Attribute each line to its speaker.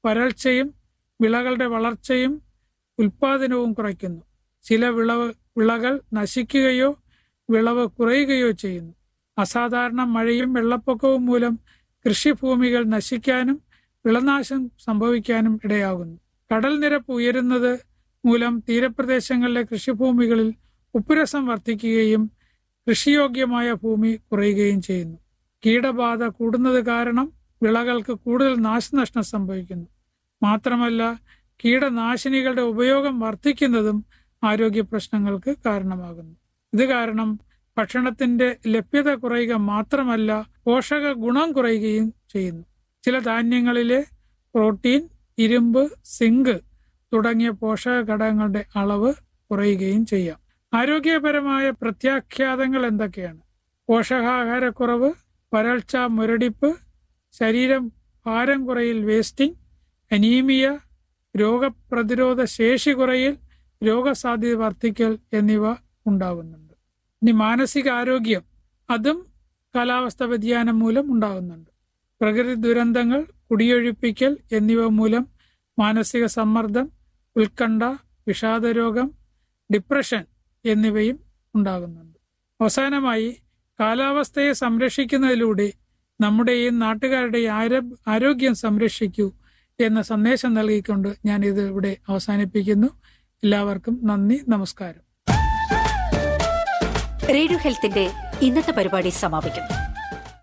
Speaker 1: വരൾച്ചയും വിളകളുടെ വളർച്ചയും ഉൽപാദനവും കുറയ്ക്കുന്നു ചില വിളവ് വിളകൾ നശിക്കുകയോ വിളവ് കുറയുകയോ ചെയ്യുന്നു അസാധാരണ മഴയും വെള്ളപ്പൊക്കവും മൂലം കൃഷിഭൂമികൾ നശിക്കാനും വിളനാശം സംഭവിക്കാനും ഇടയാകുന്നു കടൽ നിരപ്പ് ഉയരുന്നത് മൂലം തീരപ്രദേശങ്ങളിലെ കൃഷിഭൂമികളിൽ ഉപ്പുരസം വർദ്ധിക്കുകയും കൃഷിയോഗ്യമായ ഭൂമി കുറയുകയും ചെയ്യുന്നു കീടബാധ കൂടുന്നത് കാരണം വിളകൾക്ക് കൂടുതൽ നാശനഷ്ടം സംഭവിക്കുന്നു മാത്രമല്ല കീടനാശിനികളുടെ ഉപയോഗം വർദ്ധിക്കുന്നതും ആരോഗ്യ പ്രശ്നങ്ങൾക്ക് കാരണമാകുന്നു ഇത് കാരണം ഭക്ഷണത്തിന്റെ ലഭ്യത കുറയുക മാത്രമല്ല പോഷക ഗുണം കുറയുകയും ചെയ്യുന്നു ചില ധാന്യങ്ങളിലെ പ്രോട്ടീൻ ഇരുമ്പ് സിങ്ക് തുടങ്ങിയ പോഷക ഘടകങ്ങളുടെ അളവ് കുറയുകയും ചെയ്യാം ആരോഗ്യപരമായ പ്രത്യാഘാതങ്ങൾ എന്തൊക്കെയാണ് പോഷകാഹാരക്കുറവ് വരൾച്ച മുരടിപ്പ് ശരീരം ഭാരം കുറയിൽ വേസ്റ്റിംഗ് അനീമിയ രോഗപ്രതിരോധ ശേഷി കുറയിൽ രോഗസാധ്യത വർദ്ധിക്കൽ എന്നിവ ഉണ്ടാകുന്നുണ്ട് ഇനി മാനസിക ആരോഗ്യം അതും കാലാവസ്ഥ വ്യതിയാനം മൂലം ഉണ്ടാകുന്നുണ്ട് പ്രകൃതി ദുരന്തങ്ങൾ കുടിയൊഴിപ്പിക്കൽ എന്നിവ മൂലം മാനസിക സമ്മർദ്ദം ഉത്കണ്ഠ വിഷാദരോഗം ഡിപ്രഷൻ എന്നിവയും ഉണ്ടാകുന്നുണ്ട് അവസാനമായി കാലാവസ്ഥയെ സംരക്ഷിക്കുന്നതിലൂടെ നമ്മുടെയും നാട്ടുകാരുടെയും ആരോ- ആരോഗ്യം സംരക്ഷിക്കൂ എന്ന സന്ദേശം നൽകിക്കൊണ്ട് ഞാൻ ഇത് ഇവിടെ അവസാനിപ്പിക്കുന്നു എല്ലാവർക്കും നന്ദി നമസ്കാരം
Speaker 2: റേഡിയോ ഹെൽത്തിന്റെ ഇന്നത്തെ പരിപാടി സമാപിക്കുന്നു